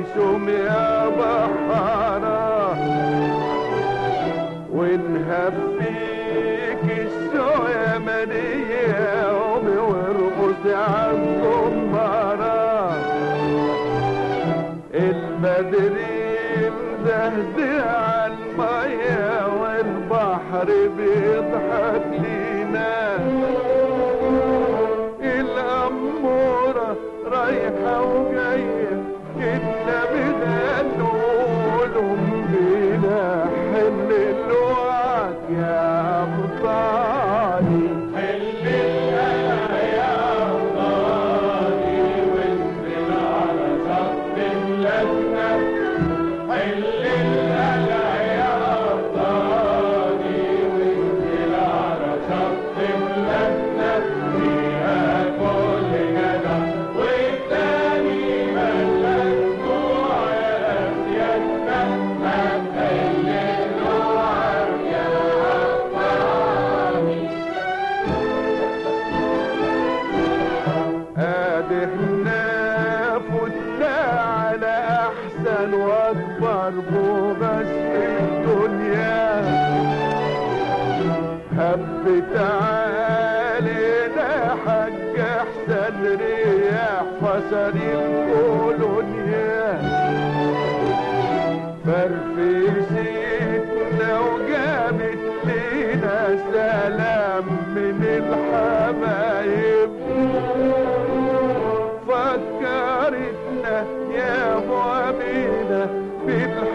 السم يا بحارة ونهفيك السوق يا منية قومي وارقصي عالزمارة البدرين مدهدي عالمية والبحر بيضحك لينا الأمورة رايحة وجاية إنا بنقول لهم بينا حل الوعد يا أبطالي حل الوعد يا أبطالي وانزل على شط اللجنة حل الوعد يا أبطالي وانزل على شط اللجنة فيها كل جدع والتاني ملك جوع يا أسيادنا ما تحل الوعد يا أبطالي ادي احنا فتنا على احسن واكبر بوغس في الدنيا هب تعالينا حج احسن رياح فسر الكولونيا فرفشتنا وجابت لينا سلام من الحبايب فكرتنا يا ابو امينه بالحب